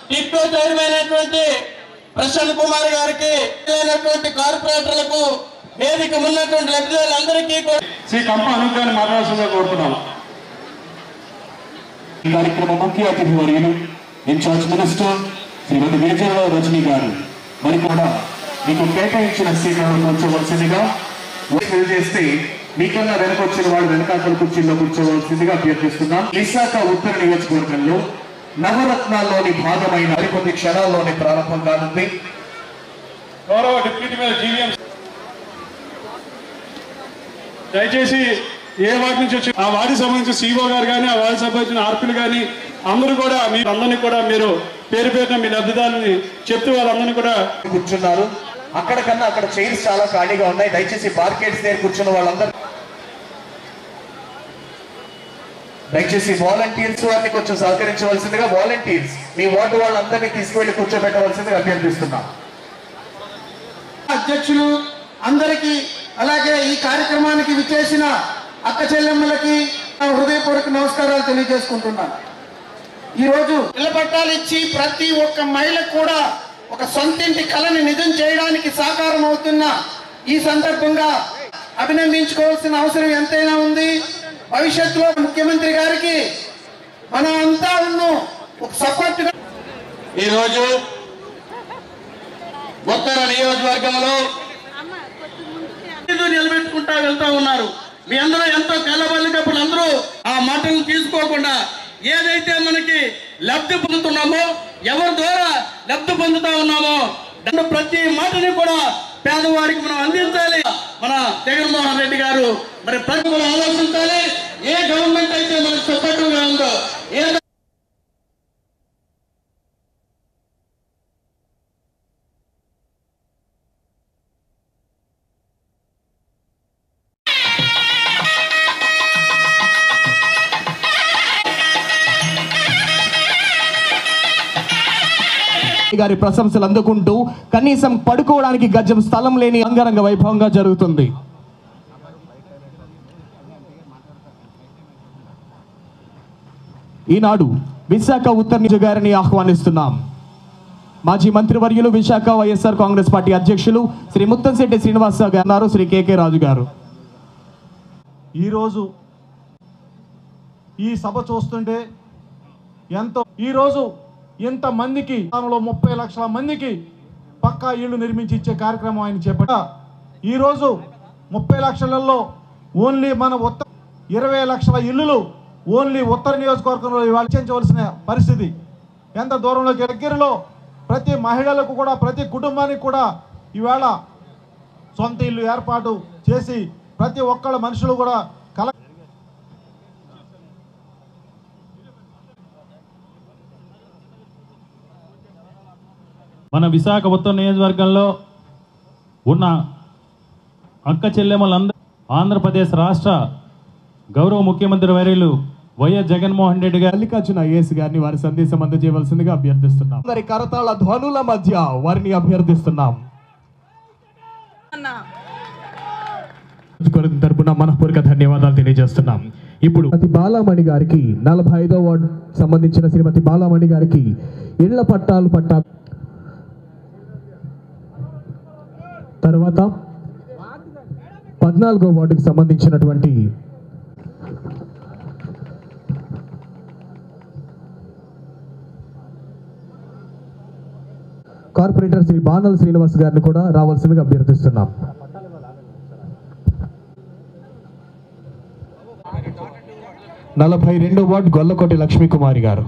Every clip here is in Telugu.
టిట్కో చైర్మన్ అయినటువంటి ప్రశాంత్ కుమార్ గారికి అయినటువంటి కార్పొరేటర్లకు వేదిక ఉన్నటువంటి లబ్ధిదారులందరికీ కూడా శ్రీ కంప అనుగ్రహాన్ని మాట్లాడాల్సిందిగా కోరుతున్నాం ఈ కార్యక్రమ ముఖ్య అతిథి వర్యులు ఇన్ఛార్జ్ మినిస్టర్ శ్రీమతి గిరిజనరావు రజనీ గారు మరి కూడా మీకు కేటాయించిన సీట్లను కూర్చోవలసిందిగా తెలియజేస్తే మీకన్నా వెనకొచ్చిన వాళ్ళు వెనకాతల కుర్చీల్లో కూర్చోవలసిందిగా అభ్యర్థిస్తున్నాం విశాఖ ఉత్తర నియోజకవర్గంలో నవరత్నాల్లోని భాగమైన మరికొద్ది క్షణాల్లోనే ప్రారంభం కానుంది గౌరవ డిప్యూటీ మేయర్ జీవీఎం దయచేసి ఏ వార్డు నుంచి వచ్చి ఆ వార్డుకి సంబంధించిన సీఓ గారు కానీ ఆ వార్డుకి సంబంధించిన ఆర్పీలు కానీ అందరూ కూడా మీ అందరినీ కూడా మీరు పేరు పేరున మీ లబ్ధిదారుని చెప్తూ వాళ్ళందరినీ కూడా కూర్చున్నారు అక్కడ కన్నా అక్కడ చైర్స్ చాలా ఖాళీగా ఉన్నాయి దయచేసి బార్కెట్స్ దగ్గర కూర్చున్న వాళ్ళందరూ దయచేసి వాలంటీర్స్ వారిని కొంచెం సహకరించవలసిందిగా వాలంటీర్స్ మీ వార్డు వాళ్ళందరినీ తీసుకువెళ్ళి కూర్చోబెట్టవలసిందిగా అభ్యర్థిస్తున్నాం అధ్యక్షులు అందరికీ అలాగే ఈ కార్యక్రమానికి విచ్చేసిన అక్క చెల్లెమ్మలకి నా హృదయపూర్వక నమస్కారాలు తెలియజేసుకుంటున్నాను ఈరోజు ఇళ్ల పట్టాలు ఇచ్చి ప్రతి ఒక్క మహిళకు కూడా ఒక సొంతింటి కళని నిజం చేయడానికి సాకారం అవుతున్న ఈ సందర్భంగా అభినందించుకోవాల్సిన అవసరం ఎంతైనా ఉంది భవిష్యత్తులో ముఖ్యమంత్రి గారికి మనం అంతా ఉన్నాం ఒక సపోర్ట్ ఈరోజు ఉత్తర నియోజకవర్గంలో ఏదో నిలబెట్టుకుంటా వెళ్తా ఉన్నారు మీ అందరూ ఎంతో కలబలికప్పుడు అందరూ ఆ మాటలు తీసుకోకుండా ఏదైతే మనకి లబ్ధి పొందుతున్నామో ఎవరి ద్వారా లబ్ధి పొందుతా ఉన్నామో దాంట్లో ప్రతి మాటని కూడా పేదవాడికి మనం అందించాలి మన జగన్మోహన్ రెడ్డి గారు మరి ప్రతి కూడా ఆలోచించాలి ఏ గవర్నమెంట్ అయితే మనకు సపోర్టివ్ గా ఉందో ఏ గారి ప్రశంసలు అందుకుంటూ కనీసం పడుకోవడానికి గజం స్థలం లేని అంగరంగ వైభవంగా జరుగుతుంది ఈనాడు విశాఖ ఉత్తర నియోజక గారిని ఆహ్వానిస్తున్నాం మాజీ మంత్రివర్యులు విశాఖ వైఎస్ఆర్ కాంగ్రెస్ పార్టీ అధ్యక్షులు శ్రీ ముత్తంశెట్టి శ్రీనివాస గారు ఉన్నారు, శ్రీ కేకే రాజు గారు ఈరోజు ఈ సభ చూస్తుంటే ఎంతో ఈరోజు ఇంతమందికి దానిలో ముప్పై లక్షల మందికి పక్కా ఇళ్ళు నిర్మించి ఇచ్చే కార్యక్రమం ఆయన చేపట్ట ఈరోజు ముప్పై లక్షలలో ఓన్లీ మన ఉత్తర ఇరవై లక్షల ఇల్లులు ఓన్లీ ఉత్తర నియోజకవర్గంలో ఇవాళ ఇచ్చించవలసిన పరిస్థితి ఎంత దూరంలోకి దగ్గరలో ప్రతి మహిళలకు కూడా ప్రతి కుటుంబానికి కూడా ఈవేళ సొంత ఇల్లు ఏర్పాటు చేసి ప్రతి ఒక్కళ్ళ మనుషులు కూడా కల మన విశాఖ ఉత్తర నియోజకవర్గంలో ఉన్న అక్క చెల్లెమ్మలందరూ ఆంధ్రప్రదేశ్ రాష్ట్ర గౌరవ ముఖ్యమంత్రి వర్యులు వైఎస్ జగన్మోహన్ రెడ్డి గారు మల్లికార్జున ఐఏఎస్ గారిని వారి సందేశం అందజేయవలసిందిగా అభ్యర్థిస్తున్నాం అందరి కరతాళ ధ్వనుల మధ్య వారిని అభ్యర్థిస్తున్నాం నియోజకవర్గం తరపున మనపూర్వక ధన్యవాదాలు తెలియజేస్తున్నాం ఇప్పుడు శ్రీమతి బాలామణి గారికి నలభై ఐదో వార్డు సంబంధించిన శ్రీమతి బాలామణి గారికి ఇళ్ల పట్టాలు పట్టా తర్వాత పద్నాలుగో వార్డుకి సంబంధించినటువంటి కార్పొరేటర్ శ్రీ బాణల్ శ్రీనివాస్ గారిని కూడా రావాల్సిందిగా అభ్యర్థిస్తున్నాం నలభై రెండో వార్డు గొల్లకోటి లక్ష్మీకుమారి గారు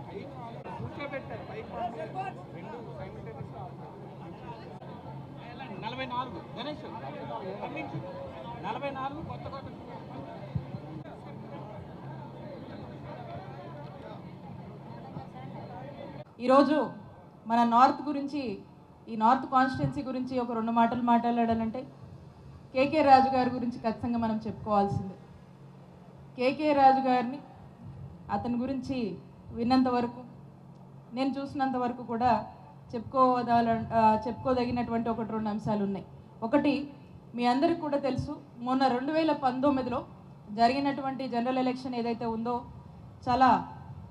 ఈరోజు మన నార్త్ గురించి ఈ నార్త్ కాన్స్టిట్యున్సీ గురించి ఒక రెండు మాటలు మాట్లాడాలంటే కేకే రాజు గారి గురించి ఖచ్చితంగా మనం చెప్పుకోవాల్సిందే కేకే రాజు గారిని అతని గురించి విన్నంత వరకు నేను చూసినంత వరకు కూడా చెప్పుకోదాల ఆ, చెప్పుకోదగినటువంటి ఒకటి రెండు అంశాలు ఉన్నాయి ఒకటి మీ అందరికి కూడా తెలుసు మొన్న రెండు వేల పంతొమ్మిదిలో జరిగినటువంటి జనరల్ ఎలక్షన్ ఏదైతే ఉందో చాలా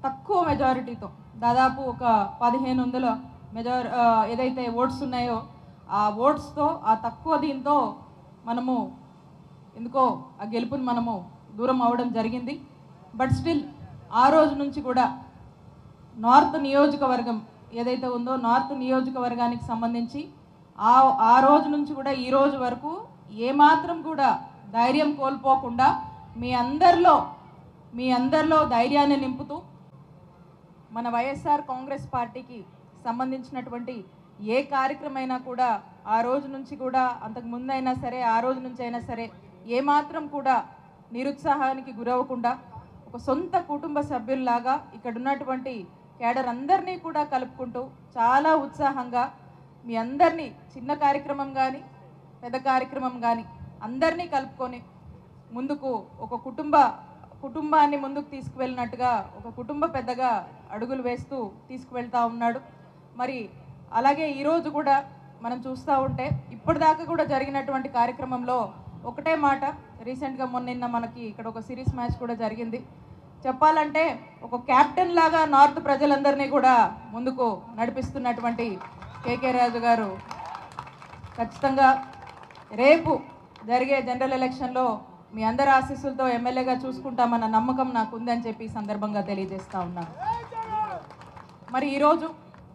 తక్కువ మెజారిటీతో దాదాపు ఒక పదిహేను వందల మెజార్ ఆ, ఏదైతే ఓట్స్ ఉన్నాయో ఆ ఓట్స్తో ఆ తక్కువ దీంతో మనము ఎందుకో ఆ గెలుపుని మనము దూరం అవడం జరిగింది బట్ స్టిల్ ఆ రోజు నుంచి కూడా నార్త్ నియోజకవర్గం ఏదైతే ఉందో నార్త్ నియోజకవర్గానికి సంబంధించి ఆ ఆ రోజు నుంచి కూడా ఈ రోజు వరకు ఏమాత్రం కూడా ధైర్యం కోల్పోకుండా మీ అందరిలో మీ అందరిలో ధైర్యాన్ని నింపుతూ మన వైఎస్ఆర్ కాంగ్రెస్ పార్టీకి సంబంధించినటువంటి ఏ కార్యక్రమైనా కూడా ఆ రోజు నుంచి కూడా అంతకు ముందైనా సరే ఆ రోజు నుంచి అయినా సరే ఏమాత్రం కూడా నిరుత్సాహానికి గురవ్వకుండా ఒక సొంత కుటుంబ సభ్యుల్లాగా ఇక్కడ ఉన్నటువంటి కేడర్ అందరినీ కూడా కలుపుకుంటూ చాలా ఉత్సాహంగా మీ అందరినీ చిన్న కార్యక్రమం కానీ పెద్ద కార్యక్రమం కానీ అందరినీ కలుపుకొని ముందుకు ఒక కుటుంబ కుటుంబాన్ని ముందుకు తీసుకువెళ్ళినట్టుగా ఒక కుటుంబ పెద్దగా అడుగులు వేస్తూ తీసుకువెళ్తా ఉన్నాడు మరి అలాగే ఈరోజు కూడా మనం చూస్తూ ఉంటే ఇప్పటిదాకా కూడా జరిగినటువంటి కార్యక్రమంలో ఒకటే మాట రీసెంట్గా మొన్న నిన్న మనకి ఇక్కడ ఒక సిరీస్ మ్యాచ్ కూడా జరిగింది చెప్పాలంటే ఒక కెప్టెన్ లాగా నార్త్ ప్రజలందరినీ కూడా ముందుకు నడిపిస్తున్నటువంటి కేకే రాజు గారు ఖచ్చితంగా రేపు జరిగే జనరల్ ఎలక్షన్లో మీ అందరి ఆశీస్సులతో ఎమ్మెల్యేగా చూసుకుంటామన్న నమ్మకం నాకు ఉందని చెప్పి ఈ సందర్భంగా తెలియజేస్తా ఉన్నాను మరి ఈరోజు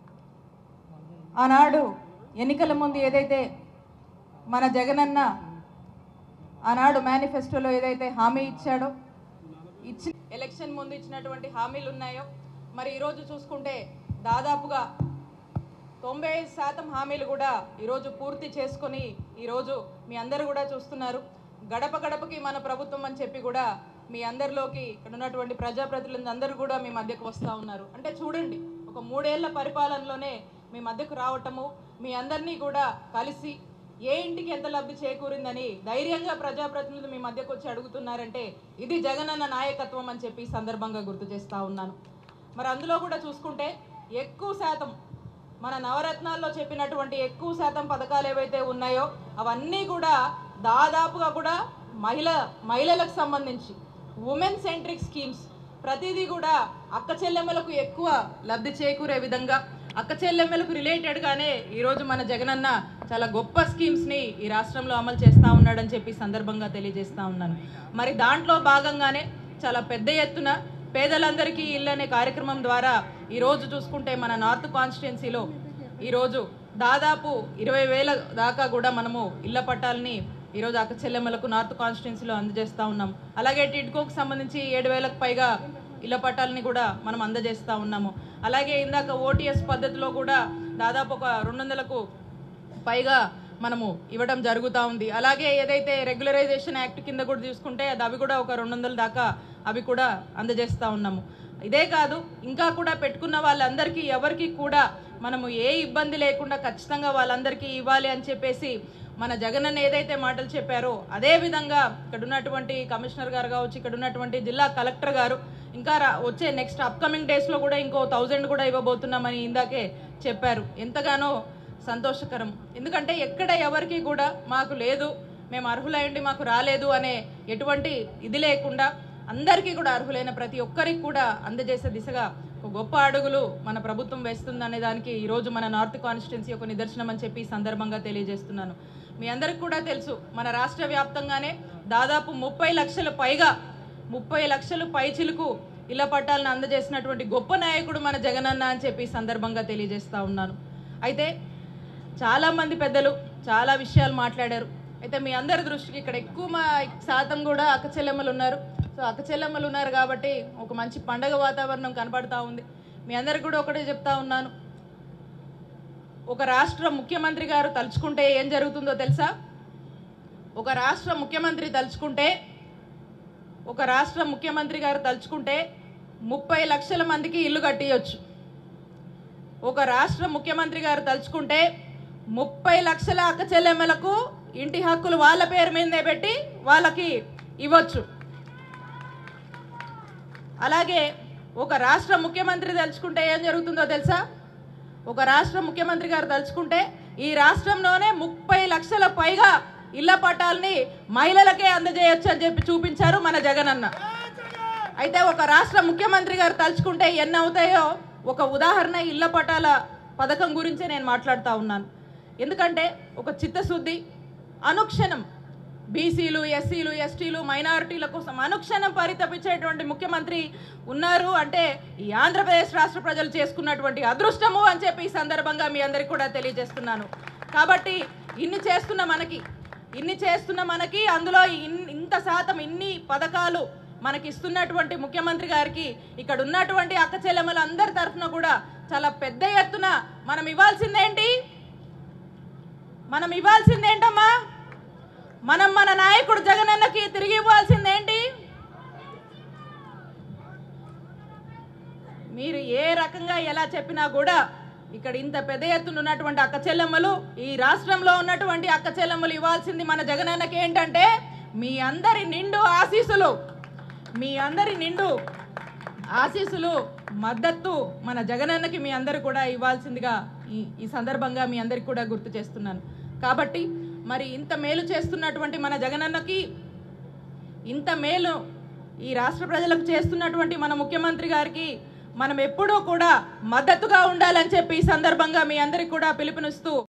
ఆనాడు ఎన్నికల ముందు ఏదైతే మన జగనన్న ఆనాడు మేనిఫెస్టోలో ఏదైతే హామీ ఇచ్చాడో ఇచ్చి ఎలక్షన్ ముందు ఇచ్చినటువంటి హామీలు ఉన్నాయో మరి ఈరోజు చూసుకుంటే దాదాపుగా తొంభై ఐదు శాతం హామీలు కూడా ఈరోజు పూర్తి చేసుకొని ఈరోజు మీ అందరూ కూడా చూస్తున్నారు గడప గడపకి మన ప్రభుత్వం అని చెప్పి కూడా మీ అందరిలోకి ఇక్కడ ఉన్నటువంటి ప్రజాప్రతినిధులు అందరూ కూడా మీ మధ్యకు వస్తూ ఉన్నారు అంటే చూడండి ఒక మూడేళ్ల పరిపాలనలోనే మీ మధ్యకు రావటము మీ అందరినీ కూడా కలిసి ఏ ఇంటికి ఎంత లబ్ధి చేకూరిందని ధైర్యంగా ప్రజాప్రతినిధులు మీ మధ్యకు వచ్చి అడుగుతున్నారంటే ఇది జగనన్న నాయకత్వం అని చెప్పి ఈ సందర్భంగా గుర్తు చేస్తా ఉన్నాను మరి అందులో కూడా చూసుకుంటే ఎక్కువ శాతం మన నవరత్నాల్లో చెప్పినటువంటి ఎక్కువ శాతం పథకాలు ఏవైతే ఉన్నాయో అవన్నీ కూడా దాదాపుగా కూడా మహిళ మహిళలకు సంబంధించి ఉమెన్ సెంట్రిక్ స్కీమ్స్ ప్రతిదీ కూడా అక్క చెల్లెమ్మలకు ఎక్కువ లబ్ధి చేకూరే విధంగా అక్క చెల్లెమ్మలకు రిలేటెడ్గానే ఈరోజు మన జగనన్న చాలా గొప్ప స్కీమ్స్ని ఈ రాష్ట్రంలో అమలు చేస్తూ ఉన్నాడని చెప్పి ఈ సందర్భంగా తెలియజేస్తా ఉన్నాను మరి దాంట్లో భాగంగానే చాలా పెద్ద ఎత్తున పేదలందరికీ ఇల్లు అనే కార్యక్రమం ద్వారా ఈరోజు చూసుకుంటే మన నార్త్ కాన్స్టిట్యున్సీలో ఈరోజు దాదాపు ఇరవై వేల దాకా కూడా మనము ఇళ్ల పట్టాలని ఈరోజు అక్క చెల్లెమ్మలకు నార్త్ కాన్స్టిట్యున్సీలో అందజేస్తూ ఉన్నాం అలాగే టిడ్కోకు సంబంధించి ఏడు వేలకు పైగా ఇళ్ల పట్టాలని కూడా మనం అందజేస్తూ ఉన్నాము అలాగే ఇందాక ఓటీఎస్ పద్ధతిలో కూడా దాదాపు ఒక రెండు వందలకు పైగా మనము ఇవ్వడం జరుగుతూ ఉంది అలాగే ఏదైతే రెగ్యులరైజేషన్ యాక్ట్ కింద కూడా చూసుకుంటే అది అవి కూడా ఒక రెండు వందల దాకా అవి కూడా అందజేస్తూ ఉన్నాము ఇదే కాదు ఇంకా కూడా పెట్టుకున్న వాళ్ళందరికీ ఎవరికి కూడా మనము ఏ ఇబ్బంది లేకుండా ఖచ్చితంగా వాళ్ళందరికీ ఇవ్వాలి అని చెప్పేసి మన జగనన్న ఏదైతే మాటలు చెప్పారో అదే విధంగా ఇక్కడ ఉన్నటువంటి కమిషనర్ గారు కావచ్చు ఇక్కడ ఉన్నటువంటి జిల్లా కలెక్టర్ గారు ఇంకా రా- వచ్చే నెక్స్ట్ అప్కమింగ్ డేస్లో కూడా ఇంకో థౌజండ్ కూడా ఇవ్వబోతున్నామని ఇందాకే చెప్పారు ఎంతగానో సంతోషకరం ఎందుకంటే ఎక్కడ ఎవరికి కూడా మాకు లేదు మేము అర్హులైండి మాకు రాలేదు అనే ఎటువంటి ఇది లేకుండా అందరికీ కూడా అర్హులైన ప్రతి ఒక్కరికి కూడా అందజేసే దిశగా ఒక గొప్ప అడుగులు మన ప్రభుత్వం వేస్తుంది అనే దానికి ఈరోజు మన నార్త్ కాన్స్టిట్యున్సీ ఒక నిదర్శనం అని చెప్పి ఈ సందర్భంగా తెలియజేస్తున్నాను మీ అందరికి కూడా తెలుసు మన రాష్ట్ర వ్యాప్తంగానే దాదాపు ముప్పై లక్షల పైగా ముప్పై లక్షలు పైచిలుకు ఇళ్ల పట్టాలను అందజేసినటువంటి గొప్ప నాయకుడు మన జగనన్న అని చెప్పి ఈ సందర్భంగా తెలియజేస్తా ఉన్నాను అయితే చాలా మంది పెద్దలు చాలా విషయాలు మాట్లాడారు అయితే మీ అందరి దృష్టికి ఇక్కడ ఎక్కువ మా శాతం కూడా అక్క చెల్లెమ్మలు ఉన్నారు సో అక్క చెల్లెమ్మలు ఉన్నారు కాబట్టి ఒక మంచి పండగ వాతావరణం కనబడతా ఉంది మీ అందరికి కూడా ఒకటే చెప్తా ఉన్నాను ఒక రాష్ట్ర ముఖ్యమంత్రి గారు తలుచుకుంటే ఏం జరుగుతుందో తెలుసా ఒక రాష్ట్ర ముఖ్యమంత్రి తలుచుకుంటే ఒక రాష్ట్ర ముఖ్యమంత్రి గారు తలుచుకుంటే ముప్పై లక్షల మందికి ఇల్లు కట్టియొచ్చు ఒక రాష్ట్ర ముఖ్యమంత్రి గారు తలుచుకుంటే ముప్పై లక్షల అక్క చెల్లెమ్మలకు ఇంటి హక్కులు వాళ్ళ పేరు మీదే పెట్టి వాళ్ళకి ఇవ్వచ్చు అలాగే ఒక రాష్ట్ర ముఖ్యమంత్రి తలుచుకుంటే ఏం జరుగుతుందో తెలుసా ఒక రాష్ట్ర ముఖ్యమంత్రి గారు తలుచుకుంటే ఈ రాష్ట్రంలోనే ముప్పై లక్షల పైగా ఇళ్ల పట్టాలని మహిళలకే అందజేయొచ్చు అని చెప్పి చూపించారు మన జగనన్న అయితే ఒక రాష్ట్ర ముఖ్యమంత్రి గారు తలుచుకుంటే ఎన్ని అవుతాయో ఒక ఉదాహరణ ఇళ్ల పటాల పథకం గురించే నేను మాట్లాడుతూ ఉన్నాను ఎందుకంటే ఒక చిత్తశుద్ధి అనుక్షణం బీసీలు ఎస్సీలు ఎస్టీలు మైనారిటీల కోసం అనుక్షణం పరితపించేటువంటి ముఖ్యమంత్రి ఉన్నారు అంటే ఈ ఆంధ్రప్రదేశ్ రాష్ట్ర ప్రజలు చేసుకున్నటువంటి అదృష్టము అని చెప్పి ఈ సందర్భంగా మీ అందరికీ కూడా తెలియజేస్తున్నాను కాబట్టి ఇన్ని చేస్తున్న మనకి ఇన్ని చేస్తున్న మనకి అందులో ఇన్- ఇంత శాతం ఇన్ని పథకాలు మనకి ఇస్తున్నటువంటి ముఖ్యమంత్రి గారికి ఇక్కడ ఉన్నటువంటి అక్క చెల్లెమ్మల అందరి తరఫున కూడా చాలా పెద్ద ఎత్తున మనం ఇవ్వాల్సిందేంటి మనం ఇవ్వాల్సిందేంటమ్మా మనం మన నాయకుడు జగనన్నకి తిరిగి ఇవ్వాల్సిందేంటి మీరు ఏ రకంగా ఎలా చెప్పినా కూడా ఇక్కడ ఇంత పెద్ద ఎత్తున ఉన్నటువంటి అక్క చెల్లెమ్మలు ఈ రాష్ట్రంలో ఉన్నటువంటి అక్క చెల్లెమ్మలు ఇవ్వాల్సింది మన జగనన్నకి ఏంటంటే మీ అందరి నిండు ఆశీస్సులు మీ అందరి నిండు ఆశీస్సులు మద్దతు మన జగనన్నకి మీ అందరు కూడా ఇవ్వాల్సిందిగా ఈ ఈ సందర్భంగా మీ అందరికి కూడా గుర్తు చేస్తున్నాను కాబట్టి మరి ఇంత మేలు చేస్తున్నటువంటి మన జగనన్నకి ఇంత మేలు ఈ రాష్ట్ర ప్రజలకు చేస్తున్నటువంటి మన ముఖ్యమంత్రి గారికి మనం ఎప్పుడూ కూడా మద్దతుగా ఉండాలని చెప్పి ఈ సందర్భంగా మీ అందరికి కూడా పిలుపునిస్తూ